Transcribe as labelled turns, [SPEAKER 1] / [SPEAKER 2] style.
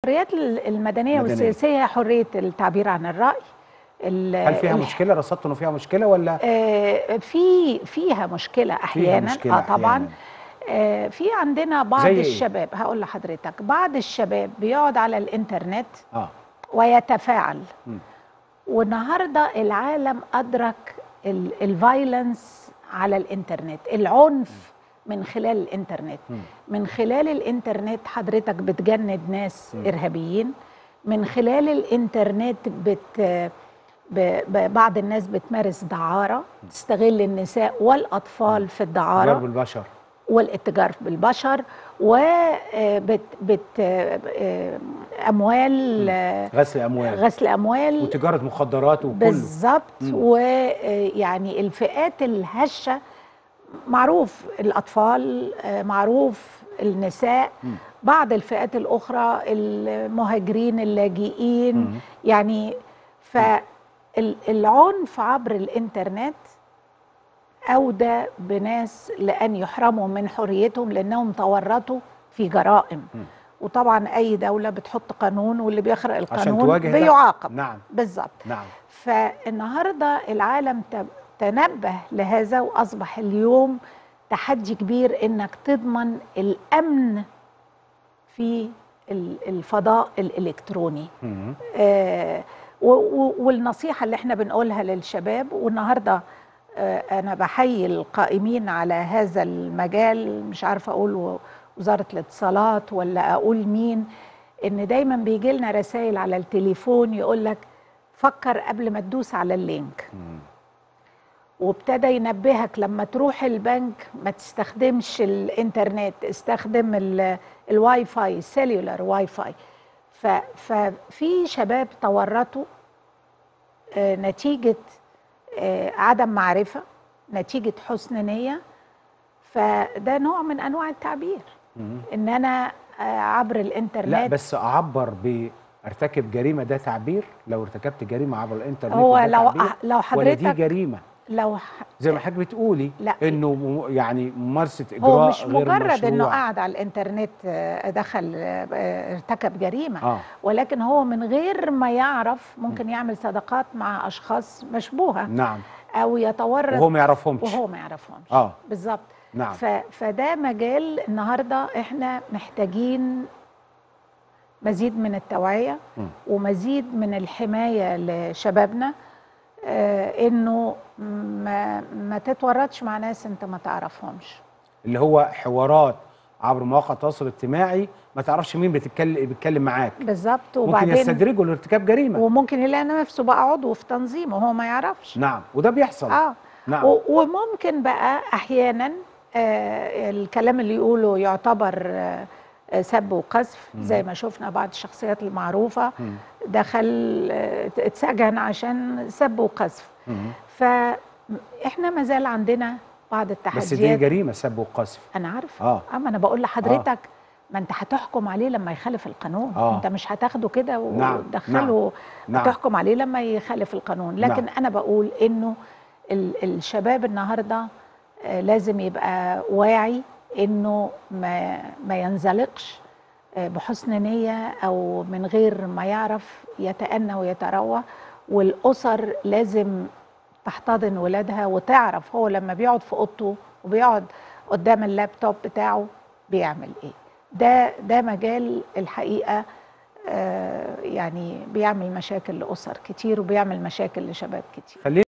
[SPEAKER 1] الحريات المدنيه
[SPEAKER 2] مدنية.
[SPEAKER 1] والسياسيه حريه التعبير عن الراي ال-
[SPEAKER 2] هل فيها
[SPEAKER 1] الح-
[SPEAKER 2] مشكله رصدت انه فيها مشكله ولا
[SPEAKER 1] آه، في فيها مشكله احيانا
[SPEAKER 2] مشكلة
[SPEAKER 1] اه طبعا
[SPEAKER 2] أحياناً.
[SPEAKER 1] آه، في عندنا بعض
[SPEAKER 2] زي إيه؟
[SPEAKER 1] الشباب هقول لحضرتك بعض الشباب بيقعد على الانترنت
[SPEAKER 2] اه
[SPEAKER 1] ويتفاعل
[SPEAKER 2] مم.
[SPEAKER 1] والنهارده العالم ادرك الفايلنس على الانترنت العنف من خلال الانترنت
[SPEAKER 2] مم.
[SPEAKER 1] من خلال الانترنت حضرتك بتجند ناس
[SPEAKER 2] مم.
[SPEAKER 1] ارهابيين من خلال الانترنت بت ب- ب- بعض الناس بتمارس دعاره تستغل النساء والاطفال في الدعاره
[SPEAKER 2] ضرب البشر
[SPEAKER 1] والاتجار بالبشر وبت بت آه، اموال آه،
[SPEAKER 2] غسل اموال
[SPEAKER 1] غسل اموال
[SPEAKER 2] وتجاره مخدرات وكله
[SPEAKER 1] بالظبط
[SPEAKER 2] مم.
[SPEAKER 1] ويعني الفئات الهشه معروف الاطفال آه، معروف النساء
[SPEAKER 2] مم.
[SPEAKER 1] بعض الفئات الاخرى المهاجرين اللاجئين
[SPEAKER 2] مم.
[SPEAKER 1] يعني فالعنف عبر الانترنت اودى بناس لان يحرموا من حريتهم لانهم تورطوا في جرائم
[SPEAKER 2] مم.
[SPEAKER 1] وطبعا اي دوله بتحط قانون واللي بيخرق
[SPEAKER 2] عشان
[SPEAKER 1] القانون
[SPEAKER 2] تواجه ده.
[SPEAKER 1] بيعاقب
[SPEAKER 2] نعم
[SPEAKER 1] بالظبط
[SPEAKER 2] نعم
[SPEAKER 1] فالنهارده العالم ت- تنبه لهذا واصبح اليوم تحدي كبير انك تضمن الامن في ال- الفضاء الالكتروني
[SPEAKER 2] مم.
[SPEAKER 1] آه، و- و- والنصيحه اللي احنا بنقولها للشباب والنهارده آه، انا بحيي القائمين على هذا المجال مش عارفه اقول و- وزاره الاتصالات ولا اقول مين ان دايما بيجي لنا رسائل على التليفون يقول لك فكر قبل ما تدوس على اللينك
[SPEAKER 2] مم.
[SPEAKER 1] وابتدى ينبهك لما تروح البنك ما تستخدمش الانترنت استخدم ال- الواي فاي السيلولار واي فاي ف- ففي شباب تورطوا آه، نتيجة آه، عدم معرفة نتيجة حسن نية فده نوع من أنواع التعبير
[SPEAKER 2] مم.
[SPEAKER 1] إن أنا آه، عبر الإنترنت
[SPEAKER 2] لا بس اعبر بارتكب جريمه ده تعبير لو ارتكبت جريمه عبر الانترنت
[SPEAKER 1] هو
[SPEAKER 2] ده
[SPEAKER 1] لو
[SPEAKER 2] تعبير؟
[SPEAKER 1] لو
[SPEAKER 2] ولا دي
[SPEAKER 1] حضرتك
[SPEAKER 2] جريمه
[SPEAKER 1] لو ح-
[SPEAKER 2] زي ما حضرتك بتقولي
[SPEAKER 1] لا.
[SPEAKER 2] انه م- يعني ممارسه اجراء
[SPEAKER 1] هو مش
[SPEAKER 2] غير
[SPEAKER 1] مجرد
[SPEAKER 2] مشروع.
[SPEAKER 1] انه قاعد على الانترنت آه، دخل آه، ارتكب جريمه
[SPEAKER 2] اه
[SPEAKER 1] ولكن هو من غير ما يعرف ممكن يعمل صداقات مع اشخاص مشبوهه
[SPEAKER 2] نعم
[SPEAKER 1] او يتورط
[SPEAKER 2] وهو ما يعرفهمش
[SPEAKER 1] وهو ما يعرفهمش
[SPEAKER 2] اه
[SPEAKER 1] بالظبط
[SPEAKER 2] نعم
[SPEAKER 1] ف... فده مجال النهارده احنا محتاجين مزيد من التوعيه
[SPEAKER 2] مم.
[SPEAKER 1] ومزيد من الحمايه لشبابنا آه انه ما ما تتورطش مع ناس انت ما تعرفهمش
[SPEAKER 2] اللي هو حوارات عبر مواقع التواصل الاجتماعي ما تعرفش مين بتتكلم بيتكلم معاك
[SPEAKER 1] بالظبط
[SPEAKER 2] ممكن
[SPEAKER 1] وبعدين
[SPEAKER 2] يستدرجه لارتكاب جريمه
[SPEAKER 1] وممكن يلاقي نفسه بقى عضو في تنظيم وهو ما يعرفش
[SPEAKER 2] نعم وده بيحصل
[SPEAKER 1] اه
[SPEAKER 2] نعم
[SPEAKER 1] و- وممكن بقى احيانا آه الكلام اللي يقوله يعتبر آه آه، سب وقذف
[SPEAKER 2] مم.
[SPEAKER 1] زي ما شفنا بعض الشخصيات المعروفه
[SPEAKER 2] مم.
[SPEAKER 1] دخل آه، اتسجن عشان سب وقذف
[SPEAKER 2] مم.
[SPEAKER 1] فاحنا ما زال عندنا بعض التحديات
[SPEAKER 2] بس دي جريمه سب وقذف
[SPEAKER 1] انا عارفه
[SPEAKER 2] اه
[SPEAKER 1] اما انا بقول لحضرتك ما انت هتحكم عليه لما يخالف القانون
[SPEAKER 2] آه.
[SPEAKER 1] انت مش هتاخده كده
[SPEAKER 2] نعم،
[SPEAKER 1] وتدخله
[SPEAKER 2] نعم
[SPEAKER 1] هتحكم عليه لما يخالف القانون لكن
[SPEAKER 2] نعم.
[SPEAKER 1] انا بقول انه ال- الشباب النهارده آه، لازم يبقى واعي انه ما ما ينزلقش آه، بحسن نيه او من غير ما يعرف يتأنى ويتروى والاسر لازم تحتضن ولادها وتعرف هو لما بيقعد في اوضته وبيقعد قدام اللابتوب بتاعه بيعمل ايه ده ده مجال الحقيقه آه، يعني بيعمل مشاكل لاسر كتير وبيعمل مشاكل لشباب كتير
[SPEAKER 2] خلينا